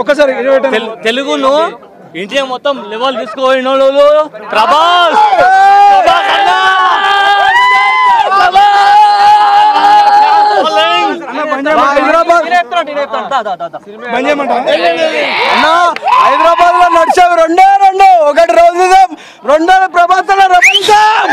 ఒక్కసారి ఇరవై ఒకటి తెల్- తెలుగును ఇండియా మొత్తం లెవెల్ తీసుకుపోయిన వాళ్ళు ప్రభాస్ ప్రభాస్ అన్న! హైదరాబాద్ బంద్ చేయమంటావా? అన్నా హైదరాబాద్ లో నడిచావు రెండే రెండు ఒకటి రోజు రెండో ప్రభాతం రమంతం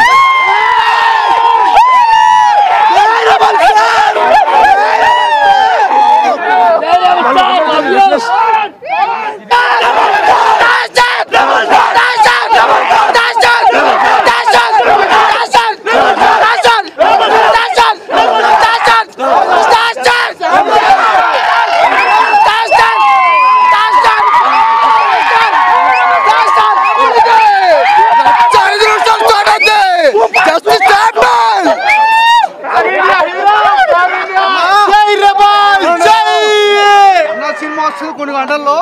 సినిమా వస్తుంది కొన్ని గంటల్లో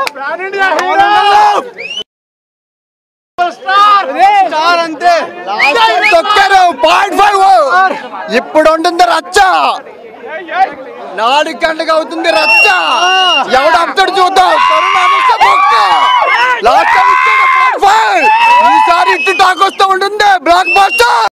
స్టార్ అంతే తొక్కారు పాయింట్ ఫైవ్ ఇప్పుడు ఉంటుంది రచ్చ నాలుగు గంటలకు అవుతుంది రచ్చ ఎవడు అప్తాడు చూద్దాం కరుణానిస్తే బొక్క. లాస్ట్ టైం ఇచ్చాడు పాయింట్ ఫైవ్ ఈసారి ఇట్టు టాక్ వస్తూ ఉంటుంది బ్లాక్ బాస్టర్